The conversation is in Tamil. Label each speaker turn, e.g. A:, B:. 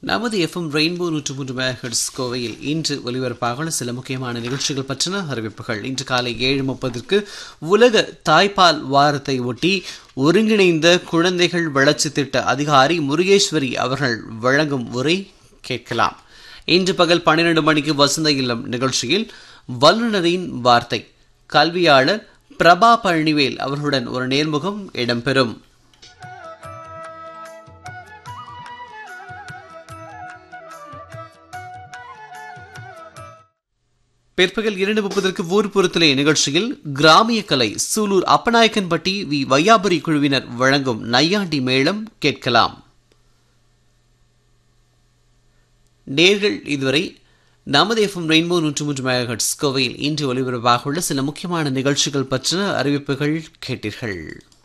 A: நமது எஃப்எம் ரெயின்போ நூற்று மூன்று மெகாஹெட்ஸ் கோவையில் இன்று ஒலிபரப்பாக சில முக்கியமான நிகழ்ச்சிகள் பற்றின அறிவிப்புகள் இன்று காலை ஏழு முப்பதற்கு உலக தாய்ப்பால் வாரத்தை ஒட்டி ஒருங்கிணைந்த குழந்தைகள் வளர்ச்சி திட்ட அதிகாரி முருகேஸ்வரி அவர்கள் வழங்கும் உரை கேட்கலாம் இன்று பகல் பன்னிரண்டு மணிக்கு வசந்த இல்லம் நிகழ்ச்சியில் வல்லுநரின் வார்த்தை கல்வியாளர் பிரபா பழனிவேல் அவர்களுடன் ஒரு நேர்முகம் இடம்பெறும் பிற்பகல் இரண்டு முப்பதற்கு ஊர்புறத்திலே நிகழ்ச்சியில் கிராமிய கலை சூலூர் அப்பநாயக்கன்பட்டி வி வையாபுரி குழுவினர் வழங்கும் நையாண்டி மேளம் கேட்கலாம் நேர்கள் இதுவரை நமது எஃப்எம் ரெயின்போ நூற்று மூன்று மெகாஹெட்ஸ் கோவையில் இன்று ஒலிபரப்பாக உள்ள சில முக்கியமான நிகழ்ச்சிகள் பற்றின அறிவிப்புகள் கேட்டீர்கள்